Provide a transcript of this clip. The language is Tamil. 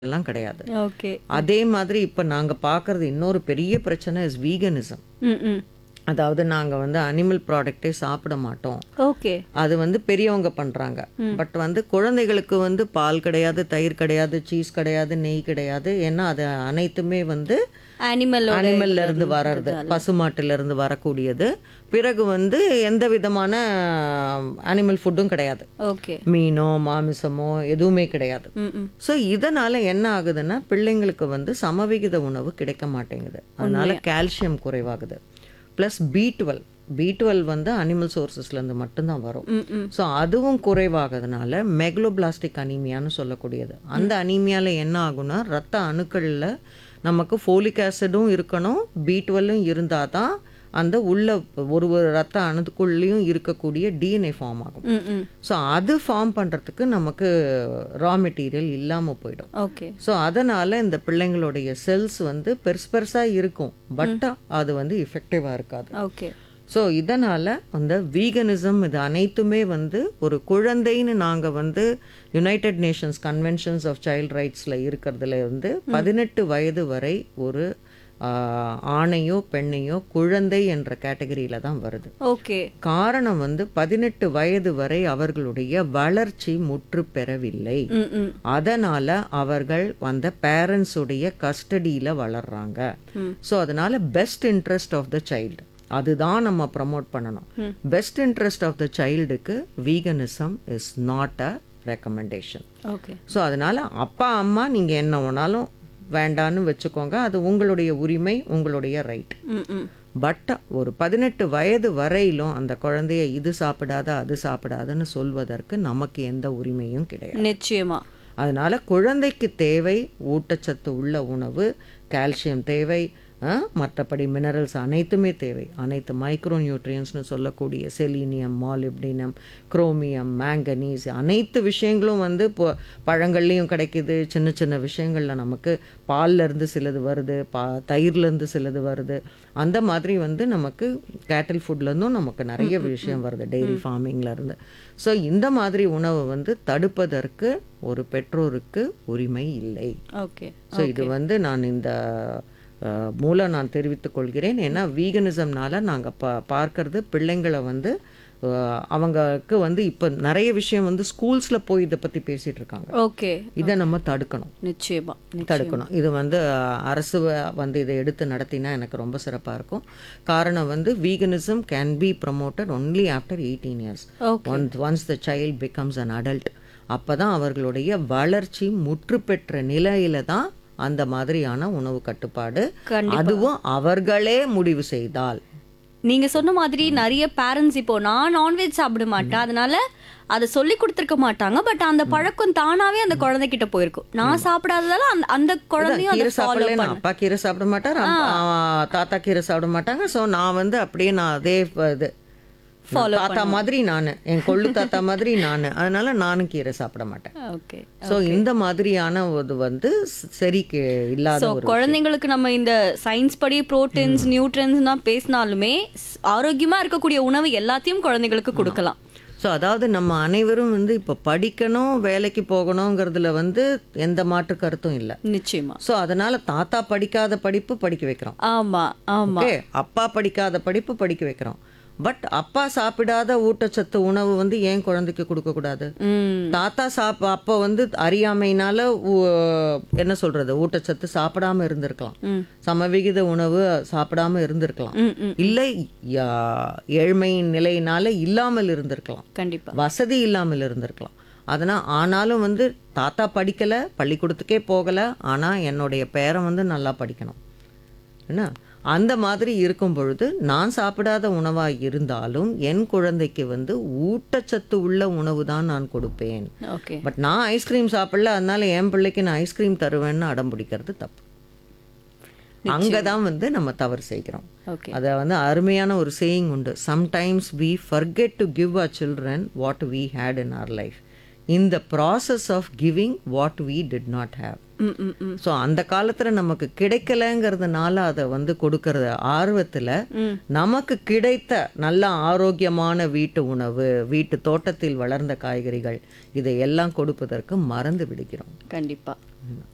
எல்லாம் கிடையாது ஓகே அதே மாதிரி இப்போ நாங்க பார்க்கறது இன்னொரு பெரிய பிரச்சனை இஸ் வீகனிசம் ம் ம் அதாவது நாங்க வந்து அனிமல் ப்ராடக்ட்டே சாப்பிட மாட்டோம் ஓகே அது வந்து பெரியவங்க பண்றாங்க பட் வந்து குழந்தைகளுக்கு வந்து பால் கிடையாது தயிர் கிடையாது சீஸ் கிடையாது நெய் கிடையாது ஏன்னா அது அனைத்துமே வந்து அனிமல் அனிமல்ல இருந்து வர்றது பசுமாட்டுல இருந்து வரக்கூடியது பிறகு வந்து எந்த விதமான அனிமல் ஃபுட்டும் கிடையாது ஓகே மீனோ மாமிசமோ எதுவுமே கிடையாது ம் ம் ஸோ இதனால என்ன ஆகுதுன்னா பிள்ளைங்களுக்கு வந்து சமவிகித உணவு கிடைக்க மாட்டேங்குது அதனால கால்சியம் குறைவாகுது plus B twelve B twelve வந்து அனிமல் சோர்சஸ்லேருந்து மட்டும்தான் வரும் ம் ம் ஸோ அதுவும் குறைவாகிறதுனால மெக்லோபிளாஸ்டிக் அனீமியான்னு சொல்லக்கூடியது அந்த அனீமியாவில் என்ன ஆகும்னா ரத்த அணுக்களில் நமக்கு ஃபோலிக் ஆசிடும் இருக்கணும் பி டுவெல்லும் இருந்தால் தான் அந்த உள்ள ஒரு ஒரு ரத்த அணுக்குள்ளேயும் இருக்கக்கூடிய டிஎன்ஏ ஃபார்ம் ஆகும் ம் ம் ஸோ அது ஃபார்ம் பண்ணுறதுக்கு நமக்கு ரா மெட்டீரியல் இல்லாமல் போயிடும் ஓகே ஸோ அதனால் இந்த பிள்ளைங்களுடைய செல்ஸ் வந்து பெருசு பெருசாக இருக்கும் பட் அது வந்து இஃபெக்டிவாக இருக்காது ஓகே ஸோ இதனால் அந்த வீகனிசம் இது அனைத்துமே வந்து ஒரு குழந்தைன்னு நாங்கள் வந்து United Nations conventions of child ரைட்ஸில் இருக்கிறதுல இருந்து பதினெட்டு வயது வரை ஒரு ஆஹ், ஆணையோ பெண்ணையோ குழந்தை என்ற கேட்டகரியில தான் வருது ஓகே காரணம் வந்து பதினெட்டு வயது வரை அவர்களுடைய வளர்ச்சி முற்று பெறவில்லை ம் ம் அதனால அவர்கள் அந்த பேரண்ட்ஸ் உடைய கஸ்டடியில வளர்றாங்க ஸோ அதனால best interest of the child அதுதான் நம்ம ப்ரமோட் பண்ணணும் பெஸ்ட் இன்ட்ரெஸ்ட் ஆஃப் த சைல்டுக்கு veganism is not a recommendation okay so அதனால அப்பா அம்மா நீங்க என்ன வேணாலும் வேண்டான்னு வச்சுக்கோங்க அது உங்களுடைய உரிமை உங்களுடைய ரைட் ம் ம் பட் ஒரு பதினெட்டு வயது வரையிலும் அந்த குழந்தைய இது சாப்பிடாத அது சாப்பிடாதன்னு சொல்வதற்கு நமக்கு எந்த உரிமையும் கிடையாது நிச்சயமா அதனால குழந்தைக்கு தேவை ஊட்டச்சத்து உள்ள உணவு கால்சியம் தேவை ஆ, மற்றபடி மினரல்ஸ் அனைத்துமே தேவை அனைத்து மைக்ரோ நியூட்ரியன்ஸ்னு சொல்லக்கூடிய செலீனியம் மாலிப்டினம் குரோமியம் மேங்கனீஸ் அனைத்து விஷயங்களும் வந்து இப்போ பழங்கள்லேயும் கிடைக்குது சின்ன சின்ன விஷயங்களில் நமக்கு பால்ல இருந்து சிலது வருது பா தயிர்லேருந்து சிலது வருது அந்த மாதிரி வந்து நமக்கு கேட்டில் ஃபுட்லேருந்தும் நமக்கு நிறைய விஷயம் வருது டெய்ரி இருந்து ஸோ இந்த மாதிரி உணவை வந்து தடுப்பதற்கு ஒரு பெற்றோருக்கு உரிமை இல்லை ஓகே ஸோ இது வந்து நான் இந்த அஹ், மூலம் நான் தெரிவித்துக் கொள்கிறேன் ஏன்னா வீகனிசம்னால நாங்கள் பா பார்க்கறது பிள்ளைங்களை வந்து அஹ், அவங்களுக்கு வந்து இப்போ நிறைய விஷயம் வந்து ஸ்கூல்ஸில் போய் இதை பற்றி பேசிட்டு இருக்காங்க ஓகே இதை நம்ம தடுக்கணும் நிச்சயமா தடுக்கணும் இது வந்து அஹ், அரசு வ- வந்து இதை எடுத்து நடத்தினா எனக்கு ரொம்ப சிறப்பாக இருக்கும் காரணம் வந்து veganism can be promoted only after eighteen years okay once once the child becomes an adult அப்போ தான் அவர்களுடைய வளர்ச்சி முற்று பெற்ற நிலையில தான் அந்த மாதிரியான உணவு கட்டுப்பாடு கண்டிப்பா. அதுவும் அவர்களே முடிவு செய்தால் நீங்க சொன்ன மாதிரி நிறைய பேரண்ட்ஸ் இப்போ நான் நான்வெஜ் சாப்பிட மாட்டேன் அதனால அதை சொல்லி கொடுத்துருக்க மாட்டாங்க பட் அந்த பழக்கம் தானாவே அந்த குழந்தைகிட்ட போயிருக்கும் நான் சாப்பிடாததால அந்த அந்த குழந்தையும் அதை கீரை ஃபாலோ சாப்பிடலன்னு பண்ண அப்பா கீரை சாப்பிட மாட்டார் அம்மா- ஆ, தாத்தா கீரை சாப்பிட மாட்டாங்க ஸோ நான் வந்து அப்படியே நான் அதே ப- இது Follow தாத்தா மாதிரி நான் என் கொள்ளு தாத்தா மாதிரி நான் அதனால நானும் கீரை சாப்பிட மாட்டேன் ஓகே ஸோ இந்த மாதிரியான ஒரு வந்து ஸ்- சரி கே- இல்லாத ஸோ ஒரு குழந்தைங்களுக்கு நம்ம இந்த சயின்ஸ் படி புரோட்டீன்ஸ் நியூட்ரன்ஸ் தான் பேசினாலுமே ஸ்- ஆரோக்கியமா இருக்கக்கூடிய உணவு எல்லாத்தையும் குழந்தைங்களுக்கு கொடுக்கலாம் ஸோ அதாவது நம்ம அனைவரும் வந்து இப்போ படிக்கணும் வேலைக்கு போகணுங்கிறதுல வந்து எந்த மாற்று கருத்தும் இல்லை நிச்சயமா ஸோ அதனால தாத்தா படிக்காத படிப்பு படிக்க வைக்கிறோம் ஆமா ஆமா ஓகே அப்பா படிக்காத படிப்பு படிக்க வைக்கிறோம் பட் அப்பா சாப்பிடாத ஊட்டச்சத்து உணவு வந்து ஏன் குழந்தைக்கு கொடுக்கக்கூடாது ம் தாத்தா சாப் அப்போ வந்து அறியாமையினால ஊ- என்ன சொல்றது ஊட்டச்சத்து சாப்பிடாம இருந்திருக்கலாம் ம். சமவிகித உணவு சாப்பிடாம இருந்திருக்கலாம் ம் ம் இல்லை யா- ஏழ்மையின் நிலையினால இல்லாமல் இருந்திருக்கலாம் கண்டிப்பா வசதி இல்லாமல் இருந்திருக்கலாம் அதனால் ஆனாலும் வந்து தாத்தா படிக்கலை பள்ளிக்கூடத்துக்கே போகலை ஆனால் என்னுடைய பேரன் வந்து நல்லா படிக்கணும் என்ன அந்த மாதிரி இருக்கும் பொழுது நான் சாப்பிடாத உணவாக இருந்தாலும் என் குழந்தைக்கு வந்து ஊட்டச்சத்து உள்ள உணவு தான் நான் கொடுப்பேன் ஓகே பட் நான் ஐஸ்கிரீம் சாப்பிடல அதனால என் பிள்ளைக்கு நான் ஐஸ்கிரீம் தருவேன்னு அடம் பிடிக்கிறது தப்பு அங்கே தான் வந்து நம்ம தவறு செய்கிறோம் ஓகே அதை வந்து அருமையான ஒரு சேயிங் உண்டு sometimes we forget to give a children what we had in our life in the process of giving what we did not have hmm hmm ம் ஸோ அந்த காலத்தில் நமக்கு கிடைக்கலங்கிறதுனால அதை வந்து கொடுக்கறது ஆர்வத்தில் நமக்கு கிடைத்த நல்ல ஆரோக்கியமான வீட்டு உணவு வீட்டு தோட்டத்தில் வளர்ந்த காய்கறிகள் இதை எல்லாம் கொடுப்பதற்கு மறந்து விடுகிறோம் கண்டிப்பா